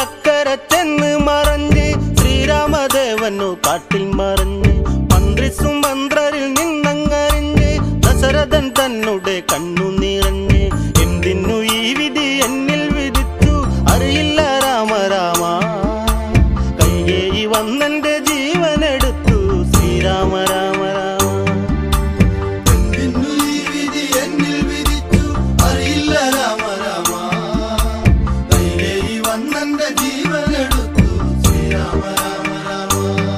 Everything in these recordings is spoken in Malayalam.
കടലക്കര ചെന്ന് മറഞ്ഞ് ശ്രീരാമദേവനു കാട്ടിൽ മറഞ്ഞ് മന്ത്രി സുമന്ത്രരിൽ നിന്നങ്ങറിഞ്ഞ് ദശരഥൻ തന്നെ കണ്ണു നിറഞ്ഞ് എന്തിനു ഈ വിധി എന്നിൽ വിധിച്ചു അറിയില്ല രാമ രാമ കൈകേയി വന്നെന്റെ ജീവനെടുത്തു ശ്രീരാമ രാമ രാമ എന്തിനു ഈ വിധി എന്നിൽ വിധിച്ചു അറിയില്ല രാമ രാമ കൈകേയി വന്നെന്റെ ജീവനെടുത്തു ശ്രീരാമ രാമ രാമ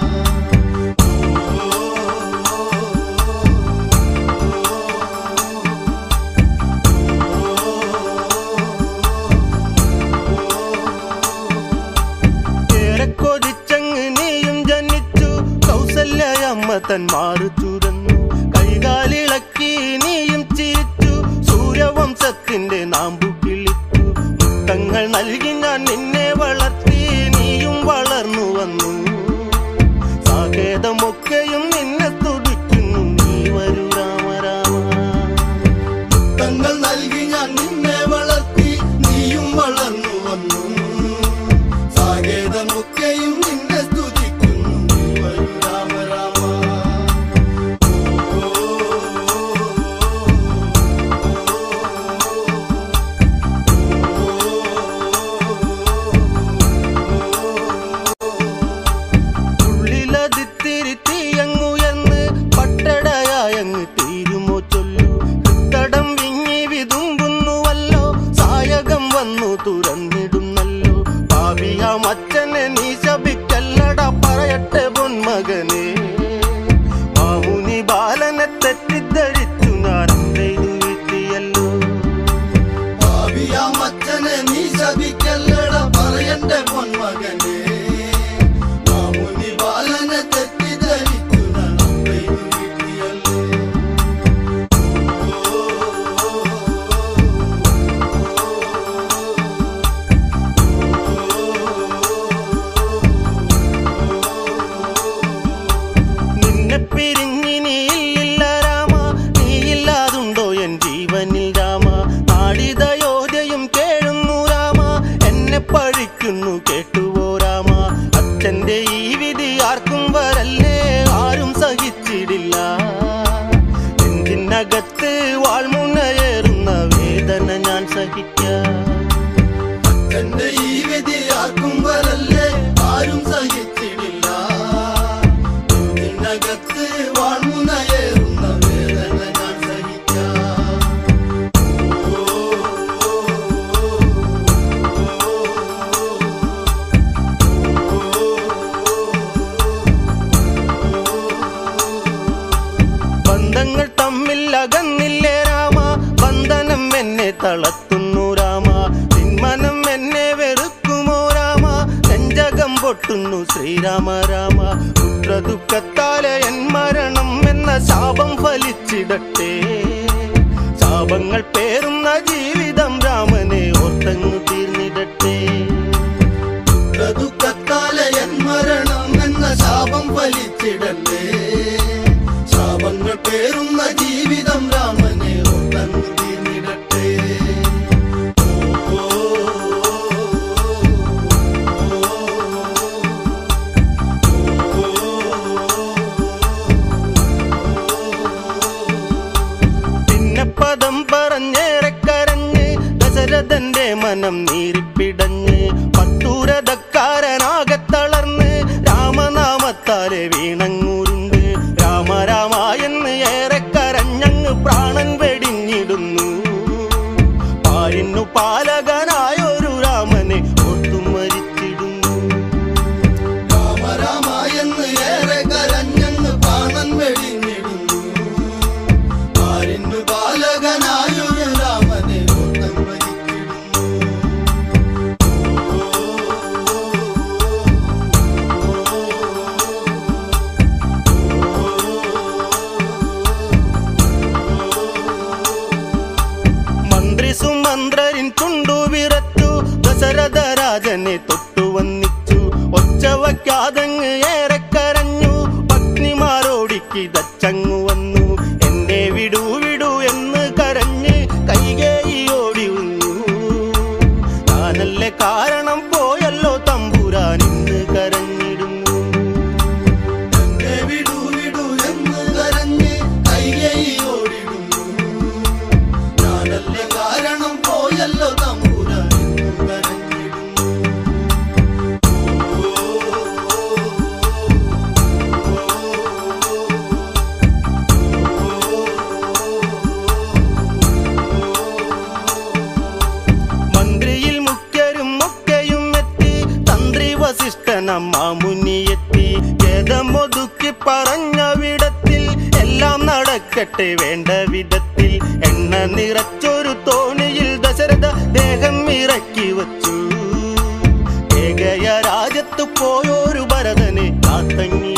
ഏറെ കൊതിച്ചങ്ങ് നീയും ജനിച്ചു കൗസല്യമ്മ തൻ മാറു ചുരന്നു കൈകാലിളക്കി നീയും ചിരിച്ചു സൂര്യവംശത്തിന്റെ നാമ്പു കിളിച്ചു മുത്തങ്ങൾ നൽകി ഞാൻ നിന്നെ വളർത്തി നീയും വളർന്നു വന്നു സാകേതമൊക്കെയും നിന്നെ തുടിക്കുന്നു നീ വരൂ രാമ രാമ തങ്ങൾ നൽകി ഞാൻ നിന്നെ വളർത്തി നീയും വളർന്നു വന്നു സാകേതമൊക്കെയും നിന്നെ സ്തുതിക്കുന്നു നീ വരൂ രാമ രാമ ഉള്ളിലതിത്തിരി തീയങ്ങുയർന്ന് പട്ടടയായങ്ങ് തീരുമോ ചൊല്ലു തടം വിങ്ങി വിതുമ്പുന്നുവല്ലോ സായകം വന്നു തുറന്നിടുന്നല്ലോ ഭാവിയാം അച്ഛനെ നീ ശപിക്കല്ലട പറയട്ടെ പൊന്മകനെ മാമുനി ബാലനെ തെറ്റിദ്ധരിച്ചു ഞാൻ ചെയ്തു വീട്ടിയല്ലോ ഭാവിയാം അച്ഛനെ നീ ശപിക്കല്ലട പറയന്റെ പൊന്മകനെ മാമുനി ബാലനെ തെറ്റിദ്ധരിച്ചു നടപ്പയും വീട്ടിയല്ലേ നിന്നെ പിരിഞ്ഞിനിയില്ല രാമ നീയില്ലാതുണ്ടോ എൻ ജീവനിൽ രാമ നാടിതയോധ്യയും കേഴുന്നു രാമ എന്നെ പഴിക്കുന്നു കേട്ടുവോ രാമ അച്ഛന്റെ ഈ വിധി ആർക്കും വരല്ലേ ആരും സഹിച്ചിടില്ല എന്തിനകത്ത് വാൾമുനയേറുന്ന വേദന ഞാൻ സഹിക്കാം തന്റെ ഈ വിധി ആർക്കും വരല്ലേ ആരും സഹിച്ചിടില്ല ഇതിനകത്ത് വാൾമുനയേറുന്ന വേദന ഞാൻ സഹിക്കാം ബന്ധങ്ങൾ തമ്മിൽ അകന്നില്ലേ രാമ ബന്ധനം എന്നെ തളർത്തുന്നു രാമ പിന്മനം എന്നെ വെറുക്കുമോ രാമ നെഞ്ചകം പൊട്ടുന്നു ശ്രീരാമ രാമ പുത്രദുഃഖത്താലെ എൻ മരണം എന്ന ശാപം ഫലിച്ചിടട്ടെ ശാപങ്ങൾ പേറുന്ന ജീവിതം രാമനെ ഓർത്തങ്ങു തീർന്നിടട്ടെ ദുഃഖത്താലെ എൻ മരണം എന്ന ശാപം ഫലിച്ചിടല്ലേ ശാപങ്ങൾ പേറുന്ന ജീവിതം രാമനെ ഒട്ടങ്ങു തീർന്നിടട്ടെ പിന്നെ പദം പറഞ്ഞേറെ കരഞ്ഞ് ദശരഥന്റെ മനം നീരിപ്പിടഞ്ഞ് പത്തൂരതക്കാരനാകെ തളർന്ന് രാമനാമത്താലെ വീണങ്ങൂരുണ്ട് രാമ രാമ എന്ന് ഏറെ കരഞ്ഞങ്ങ് പ്രാണൻ വെടിഞ്ഞിടുന്നു പാലിനു പാലകനായൊരു രാമനെ ഓർത്തു മരിച്ചിടുന്നു രാമ രാമ എന്ന് ഏറെ കരഞ്ഞെന്ന് പ്രാണൻ വെടിഞ്ഞിടുന്നു ആരിന്നു ബാലകനായൊരു രാമനെ ഓട്ടം വരിച്ചിടുന്നു മന്ത്രി സുമന്ത്രരിൻ ചുണ്ടു വിറച്ചു ദശരഥ രാജനെ തൊട്ടു വന്നിച്ചു ഒച്ചവയ്ക്കാതങ്ങ് ഏറെ കരഞ്ഞു പത്നിമാരോടിക്ക് ദച്ചങ്ങു വന്നു എന്നെ വിടൂ വിടൂ എന്ന് കരഞ്ഞ് കൈകേയി ഓടി വന്നു താനല്ലേ കാരണം പോയല്ലോ വസിഷ്ഠനമ്മ മുന്നിയെത്തി വേദമൊതുക്കി പറഞ്ഞ വിടത്തിൽ എല്ലാം നടക്കട്ടെ വേണ്ട വിധത്തിൽ എണ്ണ നിറച്ചൊരു തോണിയിൽ ദശരഥ ദേഹം ഇറക്കി വച്ചു ഏകയ രാജ്യത്ത് പോയൊരു ഭരതനെ കാത്തങ്ങി